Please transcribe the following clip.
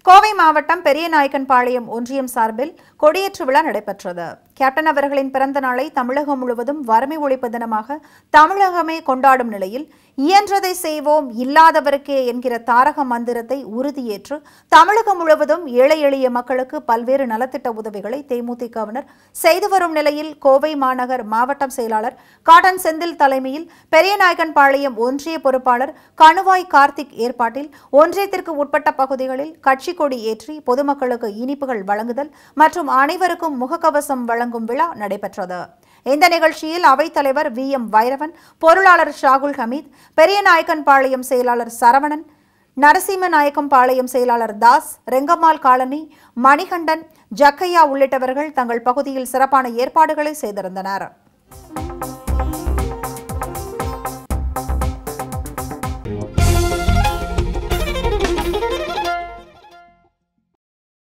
கோவை மாவட்டம் பெரியநாயக்கன்பாளையம் ஒன்றியம் சார்பில் கொடியேற்று விழா நடைபெற்றது கேப்டன் அவர்களின் பிறந்த நாளை தமிழகம் முழுவதும் வறுமை ஒழிப்பு தினமாக தமிழகமே கொண்டாடும் நிலையில் இயன்றதை செய்வோம் இல்லாதவருக்கே என்கிற தாரக மந்திரத்தை உறுதியேற்று தமிழகம் முழுவதும் ஏழை எளிய மக்களுக்கு பல்வேறு நலத்திட்ட உதவிகளை தேமுதிகவினர் செய்து வரும் நிலையில் கோவை மாநகர் மாவட்டம் செயலாளர் காட்டன் செந்தில் தலைமையில் பெரியநாயக்கன்பாளையம் ஒன்றிய பொறுப்பாளர் கணுவாய் கார்த்திக் ஏற்பாட்டில் ஒன்றியத்திற்கு உட்பட்ட பகுதிகளில் கட்சி கொடி ஏற்றி பொதுமக்களுக்கு இனிப்புகள் வழங்குதல் மற்றும் அனைவருக்கும் முகக்கவசம் வழங்கும் விழா நடைபெற்றது இந்த நிகழ்ச்சியில் அவைத்தலைவர் வி எம் வைரவன் பொருளாளர் ஷாகுல் ஹமீத் பெரியநாயக்கன்பாளையம் செயலாளர் சரவணன் நரசிம்மநாயக்கம் பாளையம் செயலாளர் தாஸ் ரெங்கம்மாள் காலனி மணிகண்டன் ஜக்கையா உள்ளிட்டவர்கள் தங்கள் பகுதியில் சிறப்பான ஏற்பாடுகளை செய்திருந்தனர்